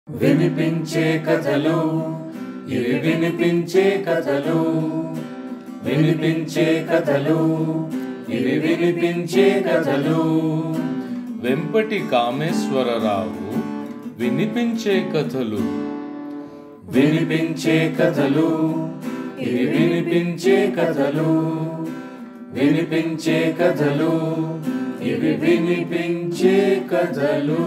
వినిపించే కథలు ఇవి వినిపించే కథలు వినిపించే కథలు ఇవి వినిపించే కథలు వెంపటి కామేశ్వరరావు వినిపించే కథలు వినిపించే కథలు ఇవి వినిపించే కథలు వినిపించే కథలు ఇవి వినిపించే కథలు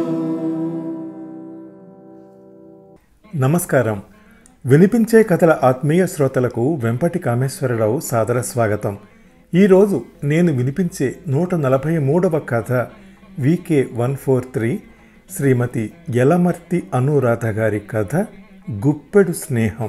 నమస్కారం వినిపించే కథల ఆత్మీయ శ్రోతలకు వెంపటి కామేశ్వరరావు సాదర స్వాగతం ఈరోజు నేను వినిపించే నూట నలభై మూడవ కథ వికే వన్ ఫోర్ త్రీ శ్రీమతి యలమర్తి అనురాధ గారి కథ గుప్పెడు స్నేహం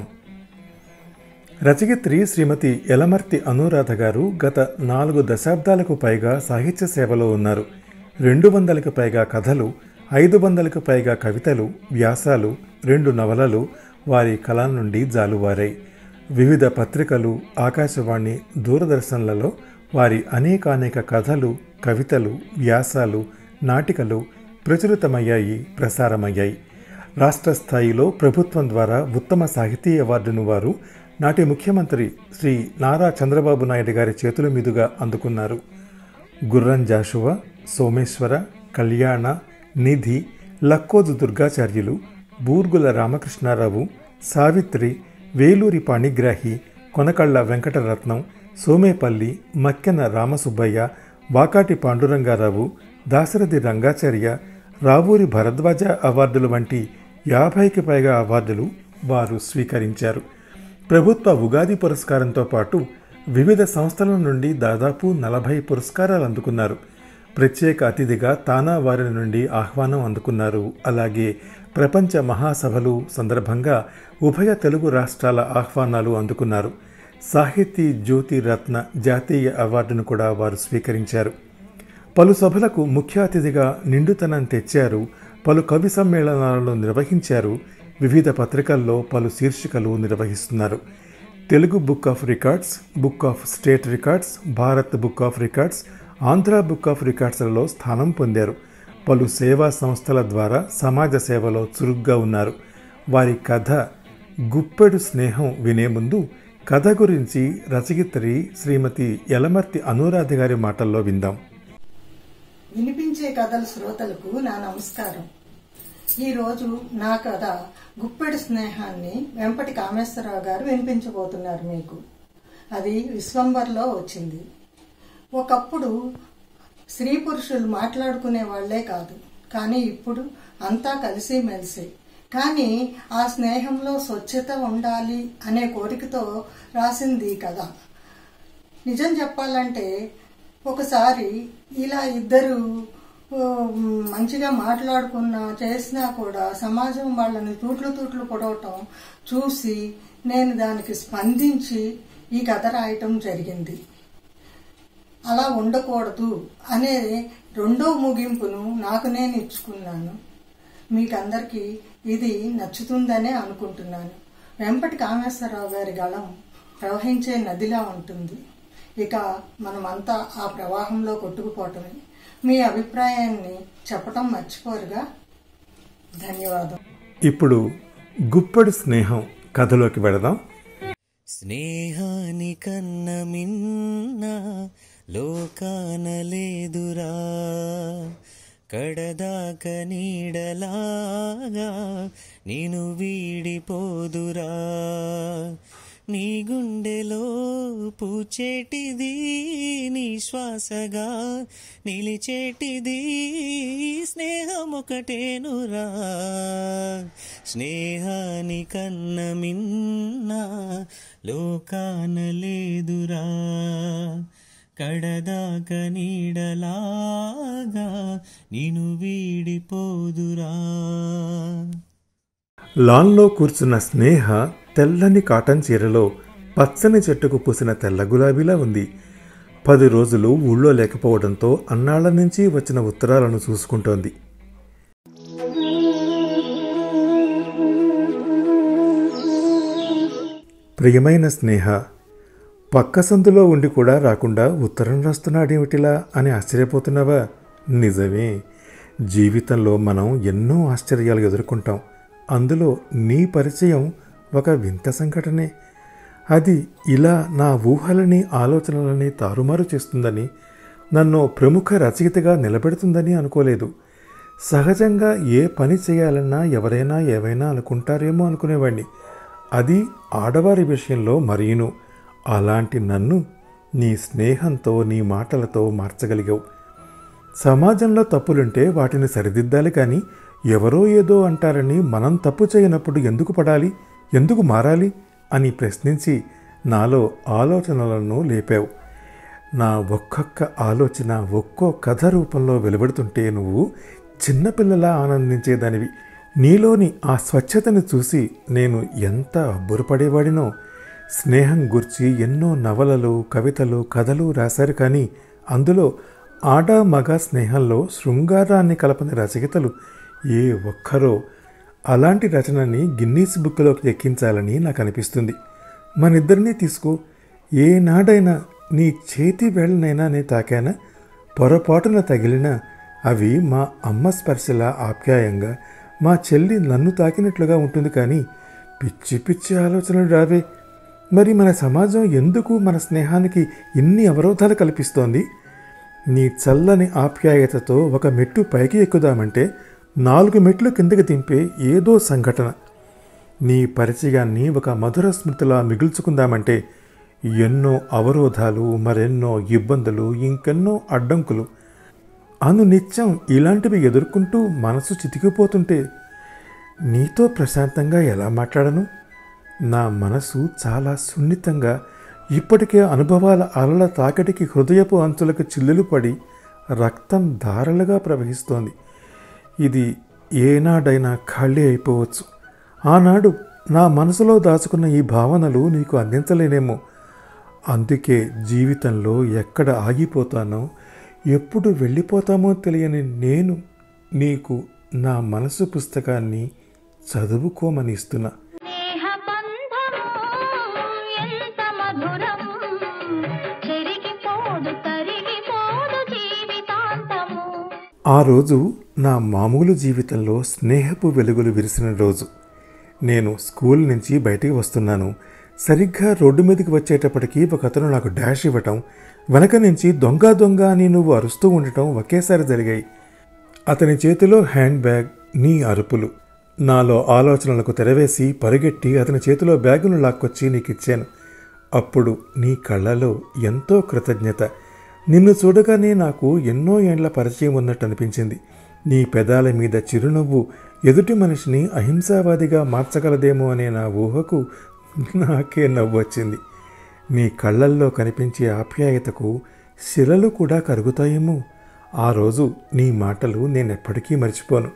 రచయిత్రి శ్రీమతి యలమర్తి అనురాధ గారు గత నాలుగు దశాబ్దాలకు పైగా సాహిత్య సేవలో ఉన్నారు రెండు వందలకు పైగా కథలు ఐదు వందలకు పైగా కవితలు వ్యాసాలు రెండు నవలలు వారి కళ నుండి జాలువారాయి వివిధ పత్రికలు ఆకాశవాణి దూరదర్శన్లలో వారి అనేకానేక కథలు కవితలు వ్యాసాలు నాటికలు ప్రచురితమయ్యాయి ప్రసారమయ్యాయి రాష్ట్ర స్థాయిలో ప్రభుత్వం ద్వారా ఉత్తమ సాహితీ అవార్డును వారు నాటి ముఖ్యమంత్రి శ్రీ నారా చంద్రబాబు నాయుడు గారి చేతుల మీదుగా అందుకున్నారు గుర్రం జాషువా సోమేశ్వర కళ్యాణ నిధి లక్కోజు దుర్గాచార్యులు బూర్గుల రామకృష్ణారావు సావిత్రి వేలూరి పాణిగ్రాహి కొనకళ్ళ వెంకటరత్నం సోమేపల్లి మక్కెన రామసుబ్బయ్య వాకాటి పాండురంగారావు దాశరథి రంగాచార్య రావూరి భరద్వాజ అవార్డులు వంటి యాభైకి పైగా అవార్డులు వారు స్వీకరించారు ప్రభుత్వ ఉగాది పురస్కారంతో పాటు వివిధ సంస్థల నుండి దాదాపు నలభై పురస్కారాలు అందుకున్నారు ప్రత్యేక అతిథిగా తానా వారి నుండి ఆహ్వానం అందుకున్నారు అలాగే ప్రపంచ మహాసభలు సందర్భంగా ఉభయ తెలుగు రాష్ట్రాల ఆహ్వానాలు అందుకున్నారు సాహితీ జ్యోతి రత్న జాతీయ అవార్డును కూడా వారు స్వీకరించారు పలు సభలకు ముఖ్య అతిథిగా నిండుతనం తెచ్చారు పలు కవి సమ్మేళనాలను నిర్వహించారు వివిధ పత్రికల్లో పలు శీర్షికలు నిర్వహిస్తున్నారు Telugu book of records book of state records Bharat book of records Andhra book of రికార్డ్స్లలో స్థానం పొందారు పలు సేవా సంస్థల ద్వారా సమాజ సేవలో చురుగ్గా ఉన్నారు వారి కథ గుప్పెడు స్నేహం వినే ముందు కథ గురించి రచయిత్రి శ్రీమతి యలమర్తి అనురాధ గారి మాటల్లో విందాం వినిపించే కథల శ్రోతలకు నా నమస్కారం ఈరోజు నా కథ గుప్పెడి స్నేహాన్ని వెంపటి కామేశ్వరరావు గారు వినిపించబోతున్నారు మీకు అది విశ్వంబర్లో వచ్చింది ఒకప్పుడు స్త్రీ పురుషులు మాట్లాడుకునే వాళ్లే కాదు కానీ ఇప్పుడు అంతా కలిసి మెలిసి కానీ ఆ స్నేహంలో స్వచ్ఛత ఉండాలి అనే కోరికతో రాసింది ఈ కథ నిజం చెప్పాలంటే ఒకసారి ఇలా ఇద్దరు ఆ, మంచిగా మాట్లాడుకున్నా చేసినా కూడా సమాజం వాళ్ళని తూట్లు తూట్లు పొడవటం చూసి నేను దానికి స్పందించి ఈ కథ రాయటం జరిగింది అలా ఉండకూడదు అనే రెండో ముగింపును నాకు నేను ఇచ్చుకున్నాను మీకందరికీ ఇది నచ్చుతుందనే అనుకుంటున్నాను వెంపటి కామేశ్వరరావు గారి గళం ప్రవహించే నదిలా ఉంటుంది ఇక మనమంతా ఆ ప్రవాహంలో కొట్టుకుపోవటమే మీ అభిప్రాయాన్ని చెప్పటం మర్చిపోరుగా ధన్యవాదం ఇప్పుడు గుప్పెడు స్నేహం కథలోకి వెళదాం స్నేహాని కన్న మిన్న లోకాన లేదురా కడదాక నీడలాగా నేను వీడిపోదురా నీ గుండెలో పూచేటిది నీ శ్వాసగా నిలిచేటిది స్నేహం ఒకటేనురా స్నేహాని కన్న మిన్న లోకాన లేదురా కడదాక నీడలాగా నేను వీడిపోదురా లాన్లో కూర్చున్న స్నేహ తెల్లని కాటన్ చీరలో పచ్చని చెట్టుకు పూసిన తెల్ల గులాబీలా ఉంది పది రోజులు ఊళ్ళో లేకపోవడంతో అన్నాళ్ల నుంచి వచ్చిన ఉత్తరాలను చూసుకుంటోంది ప్రియమైన స్నేహ పక్క సందులో ఉండి కూడా రాకుండా ఉత్తరం రాస్తున్నాడేమిటిలా అని ఆశ్చర్యపోతున్నావా నిజమే జీవితంలో మనం ఎన్నో ఆశ్చర్యాలు ఎదుర్కొంటాం అందులో నీ పరిచయం ఒక వింత సంఘటనే అది ఇలా నా ఊహలని ఆలోచనలని తారుమారు చేస్తుందని నన్ను ప్రముఖ రచయితగా నిలబెడుతుందని అనుకోలేదు సహజంగా ఏ పని చేయాలన్నా ఎవరైనా ఏవైనా అనుకుంటారేమో అనుకునేవాడిని అది ఆడవారి విషయంలో మరీను అలాంటి నన్ను నీ స్నేహంతో నీ మాటలతో మార్చగలిగావు సమాజంలో తప్పులుంటే వాటిని సరిదిద్దాలి కానీ ఎవరో ఏదో అంటారని మనం తప్పు చేయనప్పుడు ఎందుకు పడాలి ఎందుకు మారాలి అని ప్రశ్నించి నాలో ఆలోచనలను లేపావు నా ఒక్కొక్క ఆలోచన ఒక్కో కథ రూపంలో వెలువడుతుంటే నువ్వు చిన్నపిల్లలా ఆనందించేదానివి నీలోని ఆ స్వచ్ఛతను చూసి నేను ఎంత అబ్బురపడేవాడినో స్నేహం గుర్చి ఎన్నో నవలలు కవితలు కథలు రాశారు కానీ అందులో ఆడ మగ స్నేహంలో శృంగారాన్ని కలపని రచయితలు ఏ ఒక్కరో అలాంటి రచనని గిన్నీస్ బుక్లోకి ఎక్కించాలని నాకు అనిపిస్తుంది మనిద్దరినీ తీసుకో ఏనాడైనా నీ చేతి వేళ్ళనైనా నే తాకానా పొరపాటున తగిలినా అవి మా అమ్మ స్పర్శలా ఆప్యాయంగా మా చెల్లి నన్ను తాకినట్లుగా ఉంటుంది కానీ పిచ్చి పిచ్చి ఆలోచనలు రావే మరి మన సమాజం ఎందుకు మన స్నేహానికి ఇన్ని అవరోధాలు కల్పిస్తోంది నీ చల్లని ఆప్యాయతతో ఒక మెట్టు పైకి ఎక్కుదామంటే నాలుగు మెట్లు కిందకి దింపే ఏదో సంఘటన నీ పరిచయాన్ని ఒక మధుర స్మృతిలా మిగుల్చుకుందామంటే ఎన్నో అవరోధాలు మరెన్నో ఇబ్బందులు ఇంకెన్నో అడ్డంకులు అను నిత్యం ఇలాంటివి ఎదుర్కొంటూ మనసు చితికిపోతుంటే నీతో ప్రశాంతంగా ఎలా మాట్లాడను నా మనసు చాలా సున్నితంగా ఇప్పటికే అనుభవాల అలల తాకటికి హృదయపు అంచులకు చిల్లులు పడి రక్తం ధారలుగా ప్రవహిస్తోంది ఇది ఏనాడైనా ఖాళీ అయిపోవచ్చు ఆనాడు నా మనసులో దాచుకున్న ఈ భావనలు నీకు అందించలేనేమో అందుకే జీవితంలో ఎక్కడ ఆగిపోతానో ఎప్పుడు వెళ్ళిపోతామో తెలియని నేను నీకు నా మనసు పుస్తకాన్ని చదువుకోమని ఇస్తున్నా స్నేహబంధము ఎంత మధురం చెరిగిపోదు తరిగిపోదు జీవితాంతము ఆ రోజు నా మామూలు జీవితంలో స్నేహపు వెలుగులు విరిసిన రోజు నేను స్కూల్ నుంచి బయటికి వస్తున్నాను సరిగ్గా రోడ్డు మీదకి వచ్చేటప్పటికి ఒక అతను నాకు డాష్ ఇవ్వటం వెనక నుంచి దొంగ దొంగ అని నువ్వు అరుస్తూ ఉండటం ఒకేసారి జరిగాయి అతని చేతిలో హ్యాండ్ బ్యాగ్ నీ అరుపులు నాలో ఆలోచనలకు తెరవేసి పరిగెట్టి అతని చేతిలో బ్యాగును లాక్కొచ్చి నీకిచ్చాను అప్పుడు నీ కళ్ళలో ఎంతో కృతజ్ఞత నిన్ను చూడగానే నాకు ఎన్నో ఏండ్ల పరిచయం ఉన్నట్టు అనిపించింది నీ పెదాల మీద చిరునవ్వు ఎదుటి మనిషిని అహింసావాదిగా మార్చగలదేమో అనే నా ఊహకు నాకే నవ్వు వచ్చింది నీ కళ్ళల్లో కనిపించే ఆప్యాయతకు శిలలు కూడా కరుగుతాయేమో ఆ రోజు నీ మాటలు నేనెప్పటికీ మర్చిపోను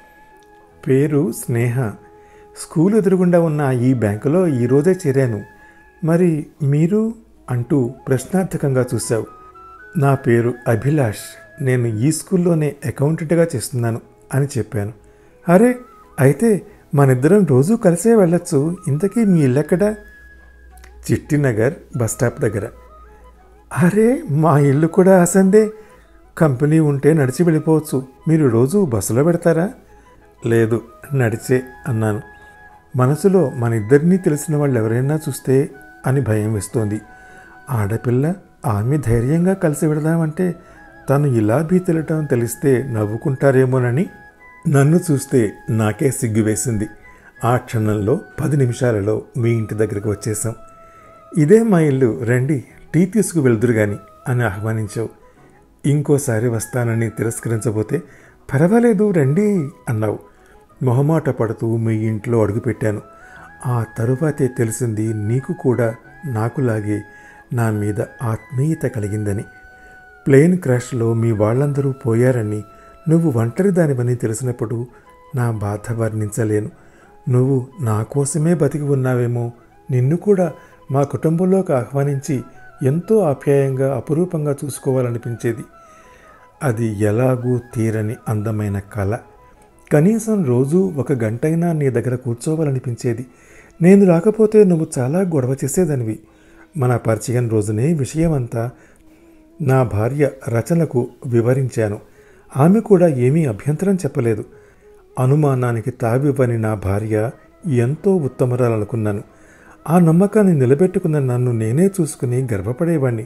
పేరు స్నేహ స్కూల్ ఎదురుగుండా ఉన్న ఈ బ్యాంకులో ఈరోజే చేరాను మరి మీరు అంటూ ప్రశ్నార్థకంగా చూశావు నా పేరు అభిలాష్ నేను ఈ స్కూల్లోనే అకౌంటెంట్గా చేస్తున్నాను అని చెప్పాను అరే అయితే మనిద్దరం రోజూ కలిసే వెళ్ళొచ్చు ఇంతకీ మీ ఇల్లెక్కడా చిట్టినగర్ బస్ స్టాప్ దగ్గర అరే మా ఇల్లు కూడా అసందే కంపెనీ ఉంటే నడిచి వెళ్ళిపోవచ్చు మీరు రోజు బస్సులో పెడతారా లేదు నడిచే అన్నాను మనసులో మన ఇద్దరినీ తెలిసిన వాళ్ళు ఎవరైనా చూస్తే అని భయం వేస్తోంది ఆడపిల్ల ఆమె ధైర్యంగా కలిసి వెడదామంటే తను ఇలా భీతిలటం తెలిస్తే నవ్వుకుంటారేమోనని నన్ను చూస్తే నాకే సిగ్గు వేసింది ఆ క్షణంలో పది నిమిషాలలో మీ ఇంటి దగ్గరికి వచ్చేసాం ఇదే మా ఇల్లు రండి టీ తీసుకు వెళ్దురు గాని అని ఆహ్వానించావు ఇంకోసారి వస్తానని తిరస్కరించబోతే పర్వాలేదు రండి అన్నావు మొహమాట పడుతూ మీ ఇంట్లో అడుగుపెట్టాను ఆ తరువాతే తెలిసింది నీకు కూడా నాకులాగే నా మీద ఆత్మీయత కలిగిందని ప్లేన్ క్రాష్లో మీ వాళ్ళందరూ పోయారని నువ్వు ఒంటరిదానివని తెలిసినప్పుడు నా బాధ వర్ణించలేను నువ్వు నా కోసమే బతికి ఉన్నావేమో నిన్ను కూడా మా కుటుంబంలోకి ఆహ్వానించి ఎంతో ఆప్యాయంగా అపురూపంగా చూసుకోవాలనిపించేది అది ఎలాగూ తీరని అందమైన కళ కనీసం రోజు ఒక గంటైనా నీ దగ్గర కూర్చోవాలనిపించేది నేను రాకపోతే నువ్వు చాలా గొడవ చేసేదానివి మన పరిచయం రోజునే విషయమంతా నా భార్య రచనకు వివరించాను ఆమె కూడా ఏమీ అభ్యంతరం చెప్పలేదు అనుమానానికి తావివ్వని నా భార్య ఎంతో ఉత్తమరాలనుకున్నాను ఆ నమ్మకాన్ని నిలబెట్టుకున్న నన్ను నేనే చూసుకుని గర్వపడేవాణ్ణి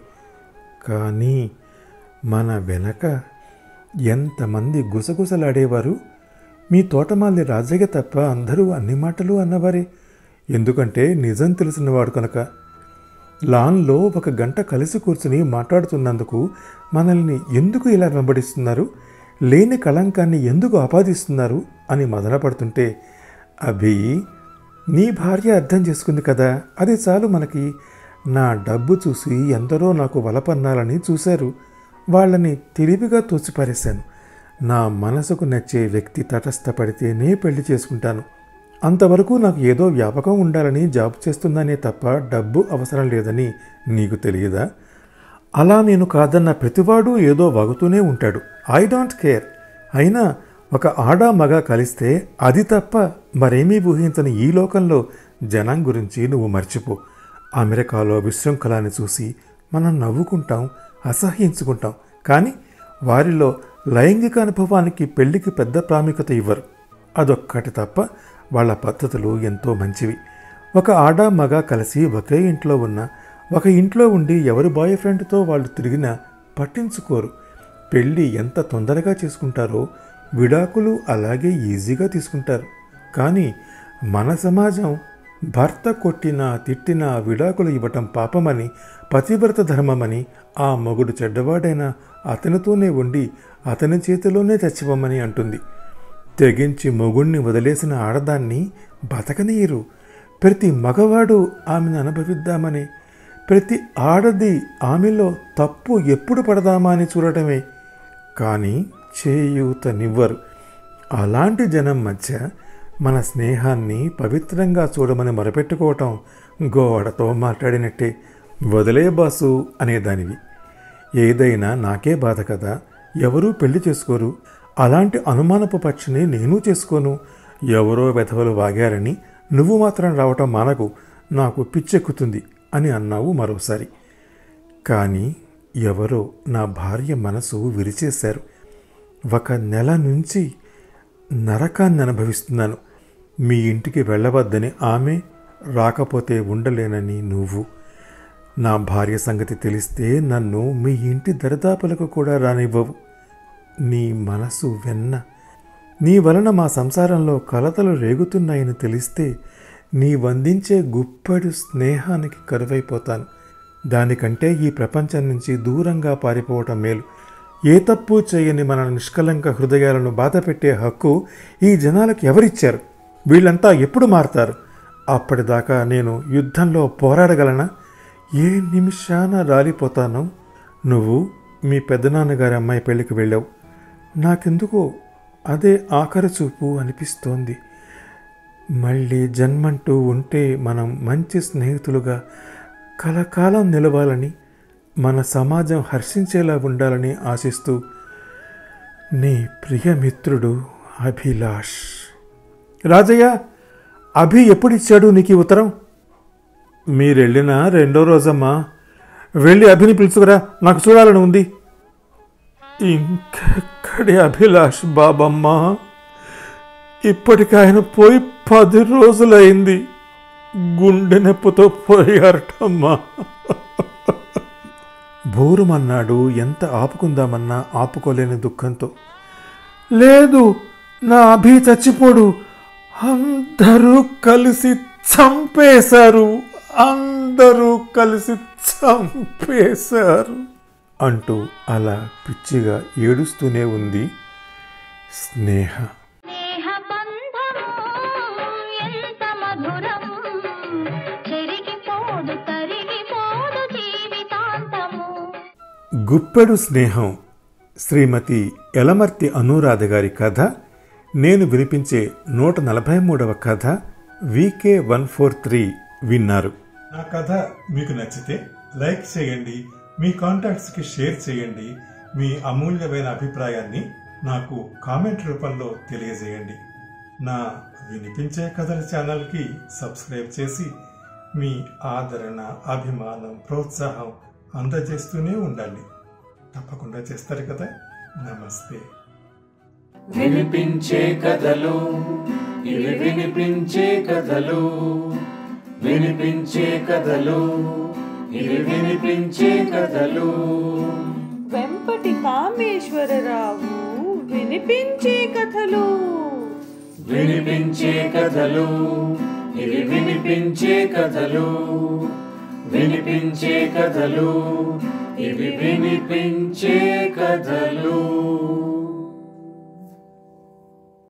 కానీ మన వెనక ఎంతమంది గుసగుసలాడేవారు మీ తోటమాలి రాజయ్య తప్ప అందరూ అన్ని మాటలు అన్నవారే ఎందుకంటే నిజం తెలిసినవాడు కనుక లాన్లో ఒక గంట కలిసి కూర్చుని మాట్లాడుతున్నందుకు మనల్ని ఎందుకు ఇలా వెంబడిస్తున్నారు లేని కళంకాన్ని ఎందుకు ఆపాదిస్తున్నారు అని మదనపడుతుంటే అభి నీ భార్య అర్థం చేసుకుంది కదా అది చాలు మనకి నా డబ్బు చూసి ఎందరో నాకు వలపన్నాలని చూశారు వాళ్ళని తెలివిగా తోసిపారేశాను నా మనసుకు నచ్చే వ్యక్తి తటస్థపడితేనే పెళ్లి చేసుకుంటాను అంతవరకు నాకు ఏదో వ్యాపకం ఉండాలని జాబ్ చేస్తుందనే తప్ప డబ్బు అవసరం లేదని నీకు తెలియదా అలా నేను కాదన్న ప్రతివాడు ఏదో వాగుతూనే ఉంటాడు ఐ డోంట్ కేర్ అయినా ఒక ఆడ మగ కలిస్తే అది తప్ప మరేమీ ఊహించని ఈ లోకంలో జనం గురించి నువ్వు మర్చిపో అమెరికాలో విశృంఖలాన్ని చూసి మనం నవ్వుకుంటాం అసహ్యించుకుంటాం కానీ వారిలో లైంగిక అనుభవానికి పెళ్లికి పెద్ద ప్రాముఖ్యత ఇవ్వరు అదొక్కటి తప్ప వాళ్ళ పద్ధతులు ఎంతో మంచివి ఒక ఆడ మగ కలిసి ఒకే ఇంట్లో ఉన్న ఒక ఇంట్లో ఉండి ఎవరి బాయ్ ఫ్రెండ్తో వాళ్ళు తిరిగినా పట్టించుకోరు పెళ్ళి ఎంత తొందరగా చేసుకుంటారో విడాకులు అలాగే ఈజీగా తీసుకుంటారు కానీ మన సమాజం భర్త కొట్టినా తిట్టినా విడాకులు ఇవ్వటం పాపమని పతివ్రత ధర్మమని ఆ మొగుడు చెడ్డవాడైనా అతనితోనే ఉండి అతని చేతిలోనే చచ్చిపోమని అంటుంది తెగించి మొగుణ్ణి వదిలేసిన ఆడదాన్ని బతకనీయరు ప్రతి మగవాడు ఆమెను అనుభవిద్దామని ప్రతి ఆడది ఆమెలో తప్పు ఎప్పుడు పడదామా అని చూడటమే కానీ చేయూతనివ్వరు అలాంటి జనం మధ్య మన స్నేహాన్ని పవిత్రంగా చూడమని మొరపెట్టుకోవటం గోడతో మాట్లాడినట్టే వదిలే బాసు అనేదానివి ఏదైనా నాకే బాధ కదా ఎవరూ పెళ్లి చేసుకోరు అలాంటి అనుమానపు పక్షిని నేను చేసుకోను ఎవరో వెధవలు వాగారని నువ్వు మాత్రం రావటం మానకు నాకు పిచ్చెక్కుతుంది అని అన్నావు మరోసారి కానీ ఎవరో నా భార్య మనసు విరిచేశారు ఒక నెల నుంచి నరకాన్ని అనుభవిస్తున్నాను మీ ఇంటికి వెళ్ళవద్దని ఆమె రాకపోతే ఉండలేనని నువ్వు నా భార్య సంగతి తెలిస్తే నన్ను మీ ఇంటి దరిదాపులకు కూడా రానివ్వవు నీ మనసు వెన్న నీ వలన మా సంసారంలో కలతలు రేగుతున్నాయని తెలిస్తే నీ వందించే గుప్పెడు స్నేహానికి కరువైపోతాను దానికంటే ఈ ప్రపంచం నుంచి దూరంగా పారిపోవటం మేలు ఏ తప్పు చేయని మన నిష్కలంక హృదయాలను బాధపెట్టే హక్కు ఈ జనాలకు ఎవరిచ్చారు వీళ్ళంతా ఎప్పుడు మారతారు అప్పటిదాకా నేను యుద్ధంలో పోరాడగలనా ఏ నిమిషాన రాలిపోతానో నువ్వు మీ పెద్దనాన్నగారి అమ్మాయి పెళ్లికి వెళ్ళావు నాకెందుకో అదే ఆఖరి చూపు అనిపిస్తోంది మళ్ళీ జన్మంటూ ఉంటే మనం మంచి స్నేహితులుగా కలకాలం నిలవాలని మన సమాజం హర్షించేలా ఉండాలని ఆశిస్తూ నీ ప్రియమిత్రుడు అభిలాష్ రాజయ్య అభి ఎప్పుడిచ్చాడు నీకు ఈ ఉత్తరం మీరెళ్ళిన రెండో రోజమ్మా వెళ్ళి అభిని పిలుచుకురా నాకు చూడాలని ఉంది ఇంకెక్కడి అభిలాష్ బాబమ్మ ఇప్పటికి ఆయన పోయి పది రోజులైంది గుండె నొప్పితో పోయారటమ్మా బోరుమన్నాడు ఎంత ఆపుకుందామన్నా ఆపుకోలేని దుఃఖంతో లేదు నా అభి చచ్చిపోడు అందరూ కలిసి చంపేశారు అందరూ కలిసి చంపేశారు అంటూ అలా పిచ్చిగా ఏడుస్తూనే ఉంది స్నేహ స్నేహ బంధము ఎంత మధురం చెరిగిపోదు తరిగిపోదు జీవితాంతము గుప్పెడు స్నేహం శ్రీమతి ఎలమర్తి అనురాధ గారి కథ నేను వినిపించే నూట నలభై మూడవ కథ వికే వన్ ఫోర్ త్రీ విన్నారు నా కథ మీకు నచ్చితే లైక్ చేయండి మీ కాంటాక్ట్స్కి షేర్ చేయండి మీ అమూల్యమైన అభిప్రాయాన్ని నాకు కామెంట్ రూపంలో తెలియజేయండి నా వినిపించే కథల ఛానల్కి సబ్స్క్రైబ్ చేసి మీ ఆదరణ అభిమానం ప్రోత్సాహం అందజేస్తూనే ఉండండి తప్పకుండా చేస్తారు కదా నమస్తే వినిపించే కథలు ఇవి వినిపించే కథలు వినిపించే కథలు ఇవి వినిపించే కథలు వెంపటి కామేశ్వరరావు వినిపించే కథలు వినిపించే కథలు ఇవి వినిపించే కథలు వినిపించే కథలు ఇవి వినిపించే కథలు